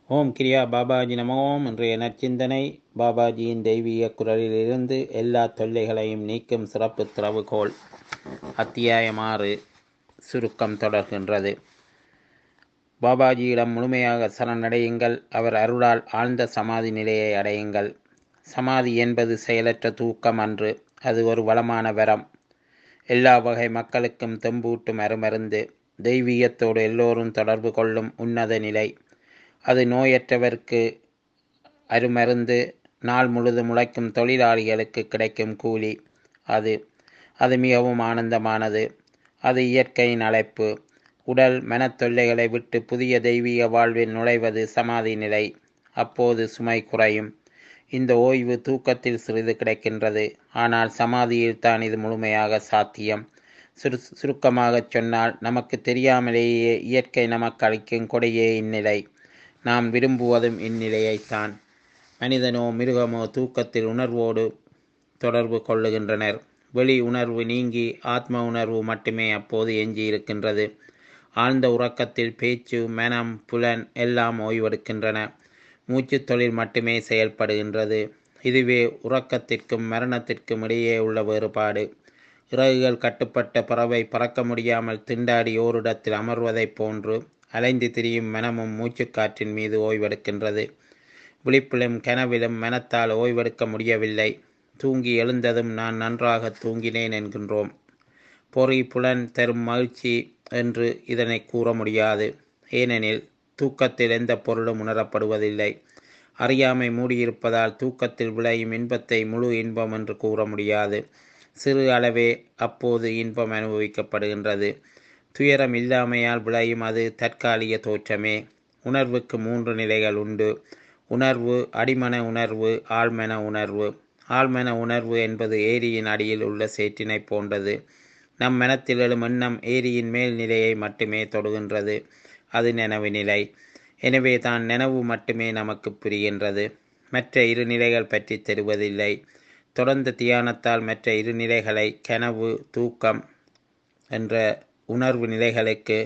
ஓம் கிரியா பாபாஜி நமோம் இன்றைய நற்சிந்தனை பாபாஜியின் தெய்வீக குரலிலிருந்து எல்லா தொல்லைகளையும் நீக்கும் சிறப்பு திறவுகோல் அத்தியாயம் ஆறு சுருக்கம் தொடர்கின்றது பாபாஜியிடம் முழுமையாக சரணடையுங்கள் அவர் அருளால் ஆழ்ந்த சமாதி நிலையை அடையுங்கள் சமாதி என்பது செயலற்ற தூக்கம் அன்று அது ஒரு வளமான வரம் எல்லா வகை மக்களுக்கும் தெம்பூட்டும் அருமருந்து தெய்வீகத்தோடு எல்லோரும் தொடர்பு கொள்ளும் உன்னத நிலை அது நோயற்றவர்க்கு அருமருந்து நாள் முழுதும் உழைக்கும் தொழிலாளிகளுக்கு கிடைக்கும் கூலி அது அது மிகவும் ஆனந்தமானது அது இயற்கையின் அழைப்பு உடல் மனத்தொல்லைகளை விட்டு புதிய தெய்வீக வாழ்வில் நுழைவது சமாதி நிலை அப்போது சுமை குறையும் இந்த ஓய்வு தூக்கத்தில் சிறிது கிடைக்கின்றது ஆனால் சமாதியில் தான் இது முழுமையாக சாத்தியம் சுரு சுருக்கமாகச் சொன்னால் நமக்கு தெரியாமலேயே இயற்கை நமக்கு அளிக்கும் கொடையே இந்நிலை நாம் விரும்புவதும் இந்நிலையைத்தான் மனிதனோ மிருகமோ தூக்கத்தில் உணர்வோடு தொடர்பு கொள்ளுகின்றனர் வெளி உணர்வு நீங்கி ஆத்ம உணர்வு மட்டுமே அப்போது எஞ்சியிருக்கின்றது ஆழ்ந்த உறக்கத்தில் பேச்சு மனம் புலன் எல்லாம் ஓய்வெடுக்கின்றன மூச்சு தொழில் மட்டுமே செயல்படுகின்றது இதுவே உறக்கத்திற்கும் மரணத்திற்கும் இடையே உள்ள வேறுபாடு இறகுகள் கட்டுப்பட்ட பறவை பறக்க முடியாமல் திண்டாடி ஓரிடத்தில் அமர்வதைப் போன்று அலைந்து திரியும் மனமும் மூச்சுக்காற்றின் மீது ஓய்வெடுக்கின்றது விழிப்பிலும் கனவிலும் மனத்தால் ஓய்வெடுக்க முடியவில்லை தூங்கி எழுந்ததும் நான் நன்றாக தூங்கினேன் என்கின்றோம் பொறி புலன் தரும் மகிழ்ச்சி என்று இதனை கூற முடியாது ஏனெனில் தூக்கத்தில் எந்த பொருளும் உணரப்படுவதில்லை அறியாமை மூடியிருப்பதால் தூக்கத்தில் விளையும் இன்பத்தை முழு இன்பம் என்று கூற முடியாது சிறு அளவே அப்போது இன்பம் அனுபவிக்கப்படுகின்றது துயரம் இல்லாமையால் விளையும் அது தற்காலிக தோற்றமே உணர்வுக்கு மூன்று நிலைகள் உண்டு உணர்வு அடிமன உணர்வு ஆழ்மன உணர்வு ஆழ்மன உணர்வு என்பது ஏரியின் அடியில் உள்ள சேற்றினை போன்றது நம் மனத்தில் எழும் எண்ணம் ஏரியின் மேல் நிலையை மட்டுமே தொடுகின்றது அது நனவு நிலை எனவே தான் நனவு மட்டுமே நமக்கு புரிகின்றது மற்ற இரு நிலைகள் பற்றி தெரிவதில்லை தொடர்ந்த தியானத்தால் மற்ற இரு நிலைகளை கனவு தூக்கம் என்ற உணர்வு நிலைகளுக்கு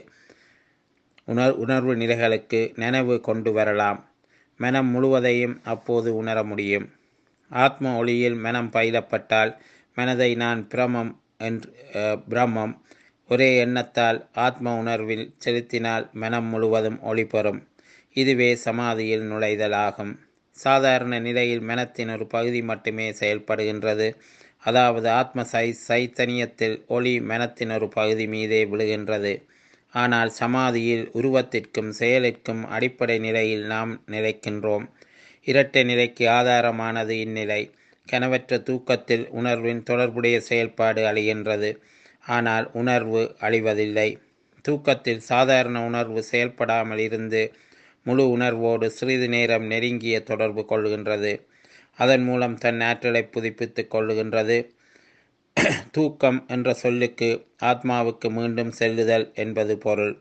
உணர் உணர்வு நிலைகளுக்கு நனவு கொண்டு வரலாம் மனம் முழுவதையும் அப்போது உணர முடியும் ஆத்ம ஒளியில் மனம் பயிலப்பட்டால் மனதை நான் பிரமம் என்று பிரம்மம் ஒரே எண்ணத்தால் ஆத்ம உணர்வில் செலுத்தினால் மனம் முழுவதும் ஒளி பெறும் இதுவே சமாதியில் நுழைதலாகும் சாதாரண நிலையில் மனத்தின் ஒரு பகுதி மட்டுமே செயல்படுகின்றது அதாவது ஆத்ம சை சைத்தன்யத்தில் ஒளி மனத்தின் ஒரு பகுதி மீதே விழுகின்றது ஆனால் சமாதியில் உருவத்திற்கும் செயலிற்கும் அடிப்படை நிலையில் நாம் நிலைக்கின்றோம் இரட்டை நிலைக்கு ஆதாரமானது இந்நிலை கனவற்ற தூக்கத்தில் உணர்வின் தொடர்புடைய செயல்பாடு அழிகின்றது ஆனால் உணர்வு அழிவதில்லை தூக்கத்தில் சாதாரண உணர்வு செயல்படாமல் இருந்து முழு உணர்வோடு சிறிது நேரம் நெருங்கிய தொடர்பு கொள்கின்றது அதன் மூலம் தன் ஆற்றலை புதுப்பித்துக் கொள்ளுகின்றது தூக்கம் என்ற சொல்லுக்கு ஆத்மாவுக்கு மீண்டும் செல்லுதல் என்பது பொருள்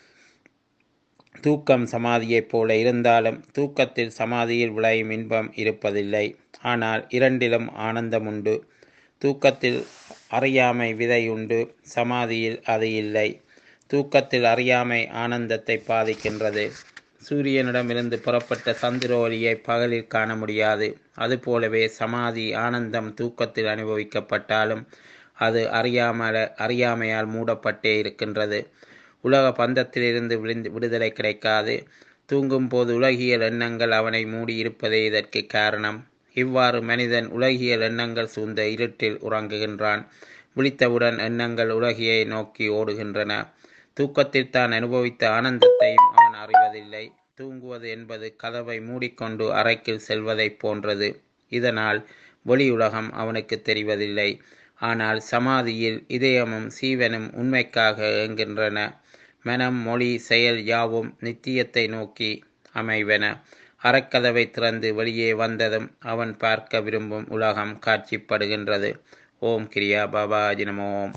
தூக்கம் சமாதியைப் போல இருந்தாலும் தூக்கத்தில் சமாதியில் விளையும் இன்பம் இருப்பதில்லை ஆனால் இரண்டிலும் ஆனந்தம் உண்டு தூக்கத்தில் அறியாமை விதை உண்டு சமாதியில் அது இல்லை தூக்கத்தில் அறியாமை ஆனந்தத்தை பாதிக்கின்றது சூரியனிடமிருந்து புறப்பட்ட சந்திர ஒளியை பகலில் காண முடியாது அதுபோலவே சமாதி ஆனந்தம் தூக்கத்தில் அனுபவிக்கப்பட்டாலும் அது அறியாமல அறியாமையால் மூடப்பட்டே இருக்கின்றது உலக பந்தத்திலிருந்து விழுந்து விடுதலை கிடைக்காது தூங்கும் போது உலகியல் எண்ணங்கள் அவனை மூடி இருப்பதே இதற்கு காரணம் இவ்வாறு மனிதன் உலகியல் எண்ணங்கள் சூழ்ந்த இருட்டில் உறங்குகின்றான் விழித்தவுடன் எண்ணங்கள் உலகியை நோக்கி ஓடுகின்றன தூக்கத்தில் தான் அனுபவித்த ஆனந்தத்தையும் அவன் அறிவதில்லை தூங்குவது என்பது கதவை மூடிக்கொண்டு அறைக்கில் செல்வதைப் போன்றது இதனால் வெளி உலகம் அவனுக்கு தெரிவதில்லை ஆனால் சமாதியில் இதயமும் சீவனும் உண்மைக்காக இயங்குகின்றன மனம் மொழி செயல் யாவும் நித்தியத்தை நோக்கி அமைவன அறக்கதவை திறந்து வெளியே வந்ததும் அவன் பார்க்க விரும்பும் உலகம் காட்சிப்படுகின்றது ஓம் கிரியா பாபாஜி நமோம்